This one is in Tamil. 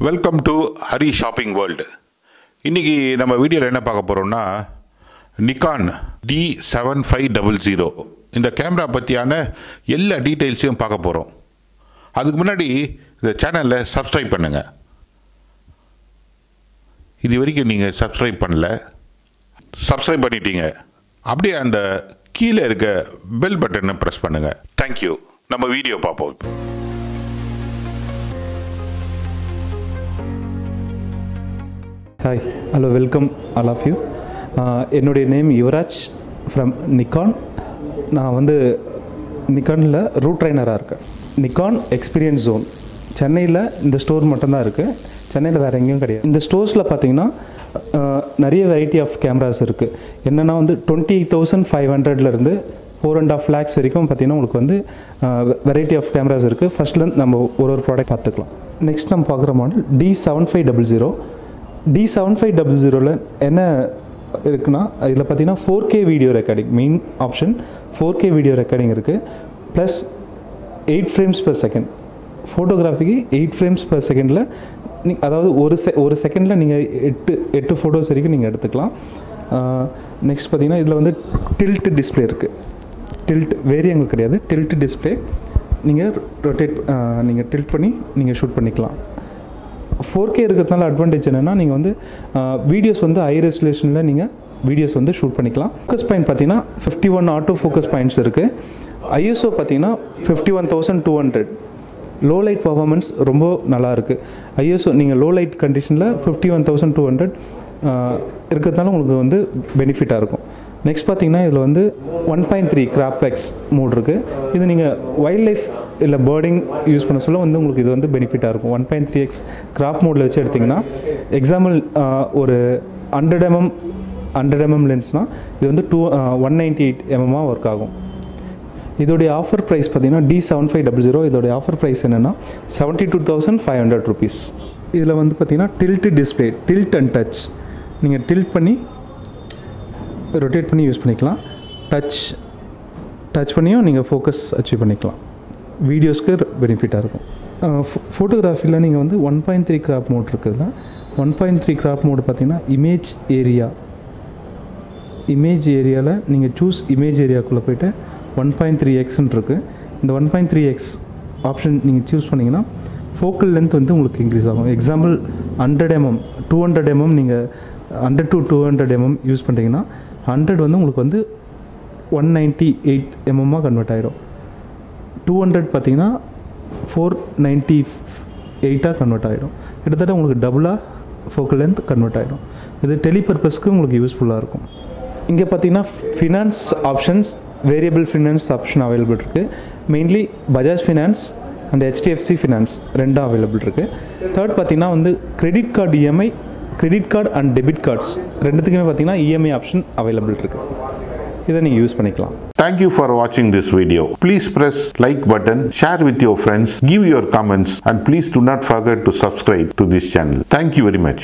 Welcome to Hari shopping world இன்றைக்கி நம்ம வீடியோவில் என்ன பார்க்க போகிறோம்னா Nikon D seven five double zero இந்த கேமரா பற்றியான எல்லா டீட்டெயில்ஸையும் பார்க்க போகிறோம் அதுக்கு முன்னாடி இந்த சேனலை சப்ஸ்கிரைப் பண்ணுங்கள் இது வரைக்கும் நீங்கள் சப்ஸ்கிரைப் பண்ணல சப்ஸ்கிரைப் பண்ணிட்டீங்க அப்படியே அந்த கீழே இருக்க பெல் பட்டனை ப்ரெஸ் பண்ணுங்கள் தேங்க்யூ நம்ம வீடியோ பார்ப்போம் இப்போ hi hello welcome all of you என்னுடைய நேம் யுவராஜ் ஃப்ரம் நிக்கான் நான் வந்து நிக்கானில் ரூட் ட்ரைனராக இருக்கேன் நிக்கான் எக்ஸ்பீரியன்ஸ் ஜோன் சென்னையில் இந்த ஸ்டோர் மட்டும்தான் இருக்குது சென்னையில் வேறு எங்கேயும் கிடையாது இந்த ஸ்டோர்ஸில் பார்த்தீங்கன்னா ஆஹ், நிறைய வெரைட்டி ஆஃப் கேமராஸ் இருக்குது என்னென்னா வந்து டுவெண்ட்டி தௌசண்ட் ஃபைவ் ஹண்ட்ரட்லேருந்து ஃபோர் அண்ட் ஆஃப் லேக்ஸ் வரைக்கும் பார்த்தீங்கன்னா உங்களுக்கு வந்து வெரைட்டி ஆஃப் கேமராஸ் இருக்குது ஃபஸ்ட்லேருந்து நம்ம ஒரு ஒரு ப்ராடக்ட் பார்த்துக்கலாம் நெக்ஸ்ட் நம்ம பார்க்குற model D seven five double zero D seven five double ஜீரோவில் என்ன இருக்குன்னா இதில் பார்த்தீங்கன்னா four K video recording main option four K video recording இருக்குது plus eight frames per second ஃபோட்டோகிராஃபிக்கு எயிட் ஃப்ரேம்ஸ் per செகண்டில் நீ அதாவது ஒரு செ ஒரு செகண்டில் நீங்கள் எட்டு எட்டு ஃபோட்டோஸ் வரைக்கும் நீங்கள் எடுத்துக்கலாம் நெக்ஸ்ட் பார்த்தீங்கன்னா இதில் வந்து டில்ட் டிஸ்ப்ளே இருக்குது டில்ட் வேரியங்கள் கிடையாது டில்ட் டிஸ்ப்ளே நீங்கள் ரொட்டேட் நீங்கள் டில்ட் பண்ணி நீங்கள் ஷூட் பண்ணிக்கலாம் ஃபோர் கே இருக்கிறதுனால அட்வான்டேஜ் என்னென்னா நீங்கள் வந்து வீடியோஸ் வந்து ஹை ரெசல்யூஷனில் நீங்கள் வீடியோஸ் வந்து ஷூட் பண்ணிக்கலாம் ஃபோக்கஸ் பாயிண்ட் பார்த்தீங்கன்னா fifty one auto focus points இருக்குது ஐஎஸ்ஓ பார்த்தீங்கன்னா fifty one thousand two hundred low light performance ரொம்ப நல்லா இருக்குது ஐஎஸ்ஓ நீங்கள் லோ லைட் கண்டிஷனில் fifty one thousand two hundred இருக்கிறதுனால உங்களுக்கு வந்து பெனிஃபிட்டாக இருக்கும் நெக்ஸ்ட் பார்த்தீங்கன்னா இதில் வந்து one point three crop x mode இருக்குது இது நீங்கள் வைல்ட் லைஃப் இல்லை பேர்டிங் யூஸ் பண்ண சொல்ல வந்து உங்களுக்கு இது வந்து பெனிஃபிட்டாக இருக்கும் one point three X graph மோடில் வச்சு எடுத்திங்கன்னா எக்ஸாம்பிள் ஒரு ஹண்ட்ரட் எம்எம் ஹண்ட்ரட் எம்எம் லென்ஸ்னால் இது வந்து டூ ஒன் நைன்ட்டி எயிட் எம்எம்மாக ஒர்க் ஆகும் இதோடைய ஆஃபர் ப்ரைஸ் பார்த்தீங்கன்னா D seven five double zero இதோடைய ஆஃபர் ப்ரைஸ் என்னென்னா seventy two thousand five hundred rupees இதில் வந்து பார்த்தீங்கன்னா tilt display tilt and touch நீங்கள் டில்ட் பண்ணி ரொட்டேட் பண்ணி யூஸ் பண்ணிக்கலாம் டச் டச் பண்ணியும் நீங்கள் ஃபோக்கஸ் அச்சீவ் பண்ணிக்கலாம் வீடியோஸ்க்கு பெனிஃபிட்டாக இருக்கும் ஃபோட்டோகிராஃபியில் நீங்கள் வந்து one point three crop mode இருக்குதுல one point three crop mode பார்த்தீங்கன்னா இமேஜ் ஏரியா இமேஜ் ஏரியாவில் நீங்கள் சூஸ் இமேஜ் ஏரியாக்குள்ளே போயிட்டு ஒன் பாயிண்ட் த்ரீ எக்ஸ்ன்னு இருக்குது இந்த one point three X option நீங்கள் சூஸ் பண்ணிங்கன்னா ஃபோக்கல் லென்த் வந்து உங்களுக்கு இன்க்ரீஸ் ஆகும் example hundred MM two hundred MM நீங்கள் hundred to two hundred MM use பண்ணுறீங்கன்னா ஹண்ட்ரட் வந்து உங்களுக்கு வந்து ஒன் நைன்ட்டி எயிட் எம்எம்மாக கன்வெர்ட் ஆகிடும் டூ ஹண்ட்ரட் பார்த்தீங்கன்னா ஃபோர் நைன்ட்டி எயிட்டாக கன்வெர்ட் ஆகிடும் கிட்டத்தட்ட உங்களுக்கு டபுளாக ஃபோக்கல் லென்த் கன்வெர்ட் ஆகிடும் இது டெலிபர்பஸ்க்கு உங்களுக்கு யூஸ்ஃபுல்லாக இருக்கும் இங்கே பார்த்தீங்கன்னா finance options variable finance option available இருக்குது mainly Bajaj finance and HDFC finance ரெண்டும் அவைலபிள் இருக்குது தேர்ட் பார்த்தீங்கன்னா வந்து credit card EMI credit card and debit cards ரெண்டுத்துக்குமே பார்த்தீங்கன்னா இஎம்ஐ ஆப்ஷன் அவைலபிள் இருக்குது இதை நீங்கள் யூஸ் பண்ணிக்கலாம் Thank you for watching this video. Please press like button, share with your friends, give your comments and please do not forget to subscribe to this channel. Thank you very much.